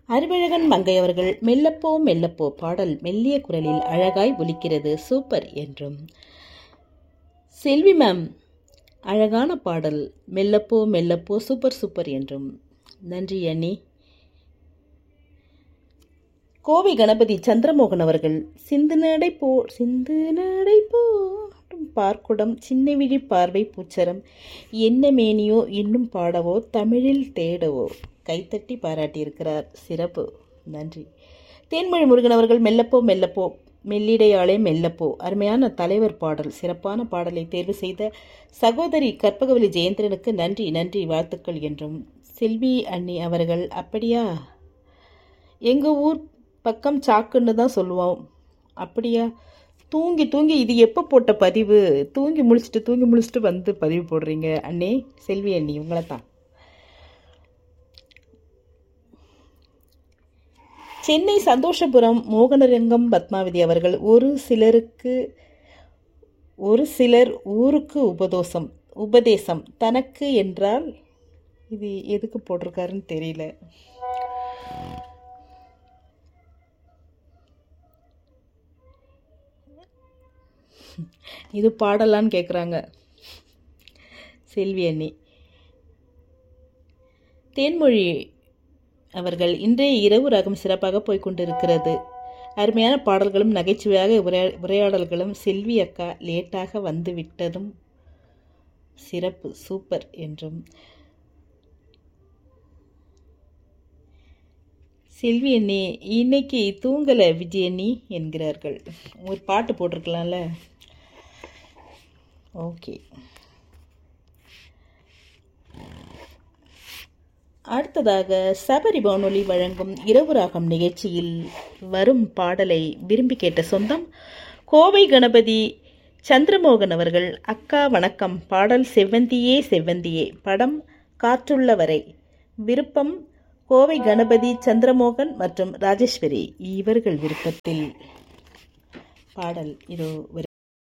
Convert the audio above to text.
அறிவழகன் மங்கை அவர்கள் மெல்லப்போ மெல்லப்போ பாடல் மெல்லிய குரலில் அழகாய் ஒலிக்கிறது சூப்பர் என்றும் செல்வி மேம் அழகான பாடல் மெல்லப்போ மெல்லப்போ சூப்பர் சூப்பர் என்றும் நன்றி அண்ணி கோவை கணபதி சந்திரமோகன் அவர்கள் சிந்து நடை போ சிந்து நடை போ பார்க்குடம் சின்ன விழி பார்வை பூச்சரம் என்ன மேனியோ இன்னும் பாடவோ தமிழில் தேடவோ கைத்தட்டி பாராட்டியிருக்கிறார் சிறப்பு நன்றி தேன்மொழி முருகன் அவர்கள் மெல்லப்போ மெல்லப்போ மெல்லிடையாளே மெல்லப்போ அருமையான தலைவர் பாடல் சிறப்பான பாடலை தேர்வு செய்த சகோதரி கற்பகவலி ஜெயந்திரனுக்கு நன்றி நன்றி வாழ்த்துக்கள் என்றும் செல்வி அண்ணி அவர்கள் அப்படியா எங்கள் ஊர் பக்கம் சாக்குன்னு தான் சொல்லுவோம் அப்படியா தூங்கி தூங்கி இது எப்போ போட்ட பதிவு தூங்கி முழிச்சிட்டு தூங்கி முழிச்சிட்டு வந்து பதிவு போடுறீங்க அண்ணே செல்வி அண்ணி உங்களை தான் சென்னை சந்தோஷபுரம் மோகனரங்கம் பத்மாவதி அவர்கள் ஒரு சிலருக்கு ஒரு சிலர் ஊருக்கு உபதோசம் உபதேசம் தனக்கு என்றால் இது எதுக்கு போட்டிருக்காருன்னு தெரியல இது பாடலான்னு கேட்குறாங்க செல்வி அண்ணி தேன்மொழி அவர்கள் இன்றைய இரவு ரகம் சிறப்பாக போய்கொண்டிருக்கிறது அருமையான பாடல்களும் நகைச்சுவையாக உரையா உரையாடல்களும் செல்வி அக்கா லேட்டாக வந்து விட்டதும் சிறப்பு சூப்பர் என்றும் செல்வி அண்ணி இன்னைக்கு தூங்கலை விஜயண்ணி என்கிறார்கள் ஒரு பாட்டு போட்டிருக்கலாம்ல ஓகே அடுத்ததாக சபரி வானொலி வழங்கும் இரவு ராகம் நிகழ்ச்சியில் வரும் பாடலை விரும்பி கேட்ட சொந்தம் கோவை கணபதி சந்திரமோகன் அவர்கள் அக்கா வணக்கம் பாடல் செவ்வந்தியே செவ்வந்தியே படம் காற்றுள்ள வரை விருப்பம் கோவை கணபதி சந்திரமோகன் மற்றும் ராஜேஸ்வரி இவர்கள் விருப்பத்தில் பாடல் இதோ